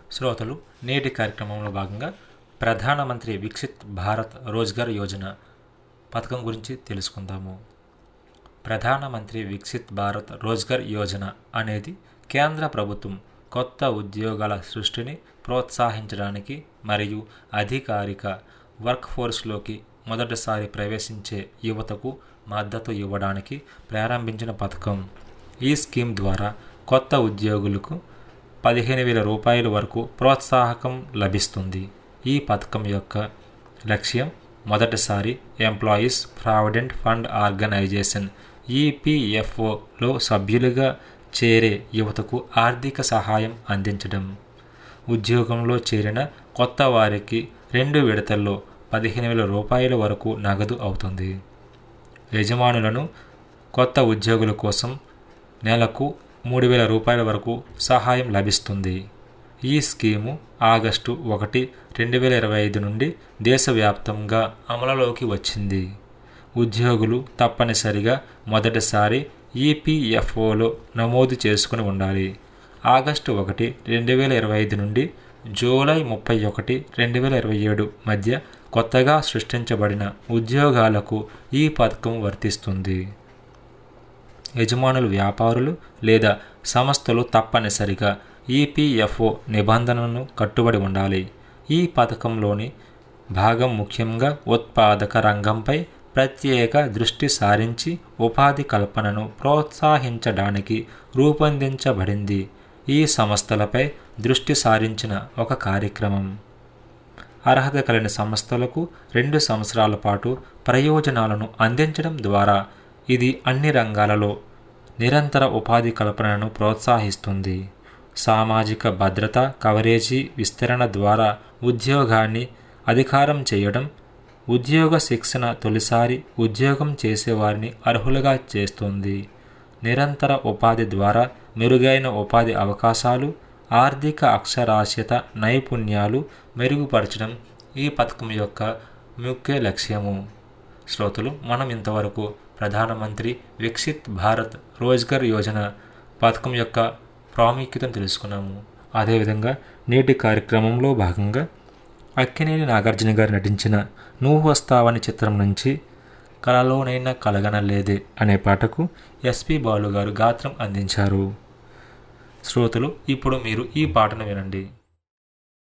శ్రోతలు నేటి కార్యక్రమంలో భాగంగా ప్రధానమంత్రి వికసిత్ భారత్ రోజ్గార్ యోజన పథకం గురించి తెలుసుకుందాము ప్రధానమంత్రి వికసిత్ భారత్ రోజ్గార్ యోజన అనేది కేంద్ర ప్రభుత్వం కొత్త ఉద్యోగాల సృష్టిని ప్రోత్సహించడానికి మరియు అధికారిక వర్క్ ఫోర్స్లోకి మొదటిసారి ప్రవేశించే యువతకు మద్దతు ఇవ్వడానికి ప్రారంభించిన పథకం ఈ స్కీమ్ ద్వారా కొత్త ఉద్యోగులకు పదిహేను వేల రూపాయల వరకు ప్రోత్సాహకం లభిస్తుంది ఈ పథకం యొక్క లక్ష్యం మొదటిసారి ఎంప్లాయీస్ ప్రావిడెంట్ ఫండ్ ఆర్గనైజేషన్ ఈపీఎఫ్ఓలో సభ్యులుగా చేరే యువతకు ఆర్థిక సహాయం అందించడం ఉద్యోగంలో చేరిన కొత్త వారికి రెండు విడతల్లో పదిహేను వేల రూపాయల వరకు నగదు అవుతుంది యజమానులను కొత్త ఉద్యోగుల కోసం నెలకు మూడు వేల రూపాయల వరకు సహాయం లభిస్తుంది ఈ స్కీము ఆగస్టు ఒకటి రెండు వేల ఇరవై ఐదు నుండి దేశవ్యాప్తంగా అమలులోకి వచ్చింది ఉద్యోగులు తప్పనిసరిగా మొదటిసారి ఈపీఎఫ్ఓలో నమోదు చేసుకుని ఉండాలి ఆగస్టు ఒకటి రెండు వేల ఇరవై ఐదు నుండి జూలై ముప్పై ఒకటి రెండు వేల ఇరవై ఏడు మధ్య కొత్తగా సృష్టించబడిన ఉద్యోగాలకు ఈ పథకం వర్తిస్తుంది యజమానులు వ్యాపారులు లేదా సంస్థలు తప్పనిసరిగా ఈపీఎఫ్ఓ నిబంధనలను కట్టుబడి ఉండాలి ఈ పథకంలోని భాగం ముఖ్యంగా ఉత్పాదక రంగంపై ప్రత్యేక దృష్టి సారించి ఉపాధి కల్పనను ప్రోత్సహించడానికి రూపొందించబడింది ఈ సంస్థలపై దృష్టి సారించిన ఒక కార్యక్రమం అర్హత కలిగిన సంస్థలకు రెండు సంవత్సరాల పాటు ప్రయోజనాలను అందించడం ద్వారా ఇది అన్ని రంగాలలో నిరంతర ఉపాధి కల్పనను ప్రోత్సహిస్తుంది సామాజిక భద్రత కవరేజీ విస్తరణ ద్వారా ఉద్యోగాన్ని అధికారం చేయడం ఉద్యోగ శిక్షణ తొలిసారి ఉద్యోగం చేసేవారిని అర్హులుగా చేస్తుంది నిరంతర ఉపాధి ద్వారా మెరుగైన ఉపాధి అవకాశాలు ఆర్థిక అక్షరాస్యత నైపుణ్యాలు మెరుగుపరచడం ఈ పథకం యొక్క ముఖ్య లక్ష్యము శ్రోతలు మనం ఇంతవరకు ప్రధానమంత్రి వికసిత్ భారత్ రోజ్గర్ యోజన పథకం యొక్క ప్రాముఖ్యతను తెలుసుకున్నాము అదేవిధంగా నేటి కార్యక్రమంలో భాగంగా అక్కినేని నాగార్జున గారు నటించిన నువ్వు వస్తావని చిత్రం నుంచి కలలోనైనా కలగనలేదే అనే పాటకు ఎస్పి బాలు గారు గాత్రం అందించారు శ్రోతలు ఇప్పుడు మీరు ఈ పాటను వినండి